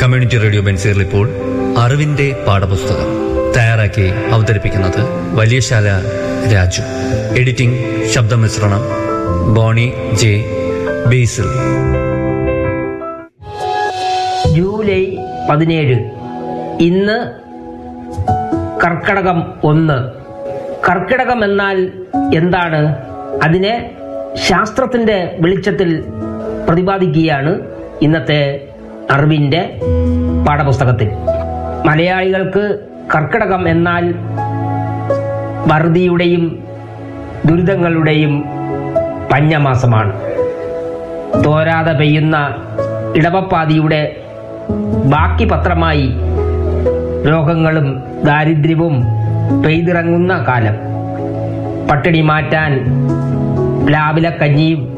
community radio ബെൻസീറിൽ ഇപ്പോൾ അറിവിന്റെ പാഠപുസ്തകം തയ്യാറാക്കി അവതരിപ്പിക്കുന്നത് വലിയശാല രാജു എഡിറ്റിംഗ് ശബ്ദമിശ്രണം ബോണി ജെ ബേസിൽ ജൂലൈ പതിനേഴ് ഇന്ന് കർക്കടകം ഒന്ന് കർക്കിടകം എന്നാൽ എന്താണ് അതിനെ ശാസ്ത്രത്തിന്റെ വെളിച്ചത്തിൽ പ്രതിപാദിക്കുകയാണ് ഇന്നത്തെ അറിവിന്റെ പാഠപുസ്തകത്തിൽ മലയാളികൾക്ക് കർക്കിടകം എന്നാൽ വറുതിയുടെയും ദുരിതങ്ങളുടെയും പഞ്ഞമാസമാണ് തോരാതെ പെയ്യുന്ന ഇടവപ്പാതിയുടെ ബാക്കി പത്രമായി രോഗങ്ങളും ദാരിദ്ര്യവും പെയ്തിറങ്ങുന്ന കാലം പട്ടിണി മാറ്റാൻ പ്ലാവില കഞ്ഞിയും